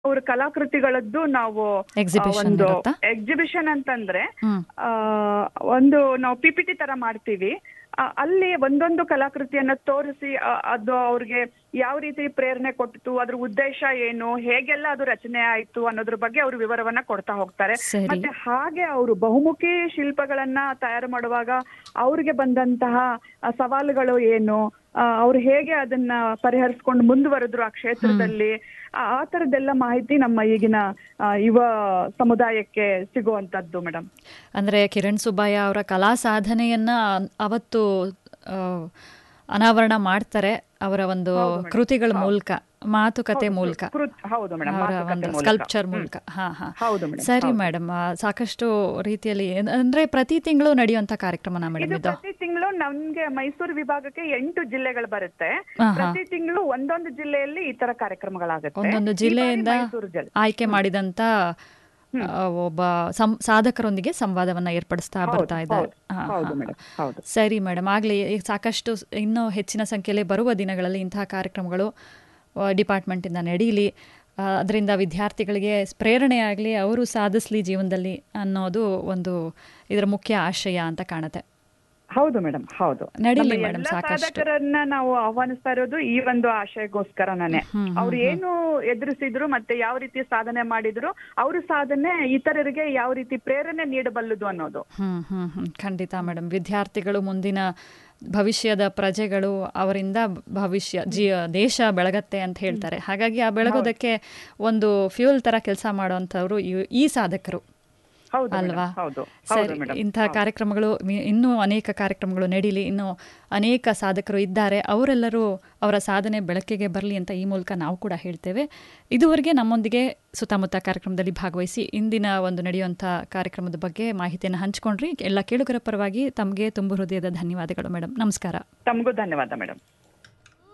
ಅವ್ರ ಕಲಾಕೃತಿಗಳದ್ದು ನಾವು ಆ, Exhibition ಒಂದು ಇರುತ್ತಾ? ಎಕ್ಸಿಬಿಷನ್ ಅಂತಂದ್ರೆ ಹ್ಮ್ ಆ, ಒಂದು ನಾವು ಪಿ ಪಿ ಟಿ ತರ ಮಾಡ್ತೀವಿ ಆ, ಅಲ್ಲಿ ಒಂದೊಂದು ಕಲಾಕೃತಿಯನ್ನ ತೋರಿಸಿ ಆ, ಅದು ಅವ್ರಿಗೆ ಯಾವ ರೀತಿ ಪ್ರೇರಣೆ ಕೊಟ್ಟಿತು ಅದ್ರ ಉದ್ದೇಶ ಏನು ಹೇಗೆಲ್ಲ ಅದು ರಚನೆ ಆಯ್ತು ಅನ್ನೋದ್ರ ಬಗ್ಗೆ ಅವರು ವಿವರವನ್ನ ಕೊಡ್ತಾ ಹೋಗ್ತಾರೆ ಸರಿ. ಮತ್ತೆ ಹಾಗೆ ಅವರು ಬಹುಮುಖಿ ಶಿಲ್ಪಗಳನ್ನ ತಯಾರು ಮಾಡುವಾಗ ಅವ್ರಿಗೆ ಬಂದಂತಹ ಆ, ಸವಾಲುಗಳು ಏನು ಆ, ಅವ್ರು ಹೇಗೆ ಅದನ್ನ ಪರಿಹರಿಸ್ಕೊಂಡು ಮುಂದುವರೆದ್ರು ಆ ಕ್ಷೇತ್ರದಲ್ಲಿ ಆ ಆ ತರದ್ದೆಲ್ಲ ಮಾಹಿತಿ ನಮ್ಮ ಈಗಿನ ಆ, ಯುವ ಸಮುದಾಯಕ್ಕೆ ಸಿಗುವಂತದ್ದು ಮೇಡಮ್ ಅಂದ್ರೆ ಕಿರಣ್ ಸುಬ್ಬಯ್ಯ ಅವರ ಕಲಾ ಸಾಧನೆಯನ್ನ ಅವತ್ತು ಆ, ಅನಾವರಣ ಮಾಡ್ತಾರೆ ಅವರ ಒಂದು ಕೃತಿಗಳ ಮೂಲಕ ಮಾತುಕತೆ ಮೂಲಕ ಕೃತ್- ಹೌದು ಮೇಡಮ್ ಅವರ ಒಂದು ಸ್ಕಲ್ಪ್ಚರ್ ಮೂಲಕ ಹಾ ಹಾ ಹೌದು ಮೇಡಮ್ ಸರಿ ಮೇಡಮ್ ಸಾಕಷ್ಟು ರೀತಿಯಲ್ಲಿ ಏನ್- ಅಂದ್ರೆ ಪ್ರತಿ ತಿಂಗಳು ನಡೆಯುವಂತ ಕಾರ್ಯಕ್ರಮನ ಮೇಡಮ್ ಇದು ಇದು ಪ್ರತಿ ತಿಂಗಳು ನಮ್ಗೆ ಮೈಸೂರು ವಿಭಾಗಕ್ಕೆ ಎಂಟು ಜಿಲ್ಲೆಗಳು ಬರುತ್ತೆ ಹಾ, ಹಾ. ಪ್ರತಿ ತಿಂಗಳು ಒಂದೊಂದು ಜಿಲ್ಲೆಯಲ್ಲಿ ಈ ತರ ಕಾರ್ಯಕ್ರಮಗಳಾಗುತ್ತೆ ಒಂದೊಂದು ಈ ಬಾರಿ ಜಿಲ್ಲೆಯಿಂದ ಮೈಸೂರು ಜಿಲ್ಲೆ ಆಯ್ಕೆ ಮಾಡಿದಂತ ಆ, ಒಬ್ಬ ಸಂ- ಸಾಧಕರೊಂದಿಗೆ ಸಂವಾದವನ್ನ ಏರ್ಪಡಿಸ್ತಾ ಬರ್ತಾ ಇದ್ದಾರೆ ಹೌದು, ಹಾ, ಹೌದು ಹಾ. ಮೇಡಮ್ ಹೌದು ಸರಿ ಮೇಡಮ್ ಆಗಲಿ ಸಾಕಷ್ಟು ಸ್- ಇನ್ನೂ ಹೆಚ್ಚಿನ ಸಂಖ್ಯೆಯಲ್ಲಿ ಬರುವ ದಿನಗಳಲ್ಲಿ ಇಂತಹ ಕಾರ್ಯಕ್ರಮಗಳು ಆ, ಡಿಪಾರ್ಟ್ಮೆಂಟಿಂದ ನಡೀಲಿ ಆ, ಅದರಿಂದ ವಿದ್ಯಾರ್ಥಿಗಳಿಗೆ ಪ್ರೇರಣೆ ಆಗಲಿ ಅವರು ಸಾಧಿಸ್ಲಿ ಜೀವನದಲ್ಲಿ ಅನ್ನೋದು ಒಂದು ಇದರ ಮುಖ್ಯ ಆಶಯ ಅಂತ ಕಾಣುತ್ತೆ ಹೌದು ಮೇಡಮ್ ಹೌದು ನಡೀಲಿ ನಮ್ಮ ಮೇಡಮ್ ಎಲ್ಲ ಸಾಕಷ್ಟು ಸಾಧಕರನ್ನ ನಾವು ಆಹ್ವಾನಿಸ್ತಾ ಇರೋದು ಈ ಒಂದು ಆಶಯಗೋಸ್ಕರನೇ ಅವ್ರು ಏನು ಎದುರಿಸಿದ್ರು ಮತ್ತೆ ಯಾವ ರೀತಿ ಸಾಧನೆ ಮಾಡಿದ್ರು ಅವ್ರ ಸಾಧನೆ ಇತರರಿಗೆ ಯಾವ ರೀತಿ ಪ್ರೇರಣೆ ನೀಡಬಲ್ಲದು ಅನ್ನೋದು ಹ್ಮ್ ಹ್ಮ್ ಹ್ಮ್ ಖಂಡಿತ ಮೇಡಮ್ ವಿದ್ಯಾರ್ಥಿಗಳು ಮುಂದಿನ ಭವಿಷ್ಯದ ಪ್ರಜೆಗಳು ಅವರಿಂದ ಭವಿಷ್ಯ ಜೀ ದೇಶ ಬೆಳಗತ್ತೆ ಅಂತ ಹೇಳ್ತಾರೆ ಹಾಗಾಗಿ ಆ ಬೆಳಗೋದಕ್ಕೆ ಒಂದು ಫ್ಯೂಲ್ ತರ ಕೆಲಸ ಮಾಡುವಂಥವ್ರು ಇವ್- ಈ ಸಾಧಕರು ಹೌದು ಅಲ್ವಾ ಮೇಡಮ್, ಹೌದು ಹೌದು ಸರಿ ಮೇಡಮ್ ಇಂಥ ಕಾರ್ಯಕ್ರಮಗಳು ಮಿ- ಇನ್ನೂ ಅನೇಕ ಕಾರ್ಯಕ್ರಮಗಳು ನಡೀಲಿ ಇನ್ನೂ ಅನೇಕ ಸಾಧಕರು ಇದ್ದಾರೆ ಅವರೆಲ್ಲರೂ ಅವರ ಸಾಧನೆ ಬೆಳಕಿಗೆ ಬರಲಿ ಅಂತ ಈ ಮೂಲಕ ನಾವು ಕೂಡ ಹೇಳ್ತೇವೆ ಇದುವರೆಗೆ ನಮ್ಮೊಂದಿಗೆ ಸುತ್ತಮುತ್ತ ಕಾರ್ಯಕ್ರಮದಲ್ಲಿ ಭಾಗವಹಿಸಿ ಇಂದಿನ ಒಂದು ನಡೆಯುವಂಥ ಕಾರ್ಯಕ್ರಮದ ಬಗ್ಗೆ ಮಾಹಿತಿಯನ್ನು ಹಂಚ್ಕೊಂಡ್ರಿ ಎಲ್ಲ ಕೇಳುಗರ ಪರವಾಗಿ ತಮಗೆ ತುಂಬು ಹೃದಯದ ಧನ್ಯವಾದಗಳು ಮೇಡಮ್ ನಮಸ್ಕಾರ ತಮಗೂ ಧನ್ಯವಾದ ಮೇಡಮ್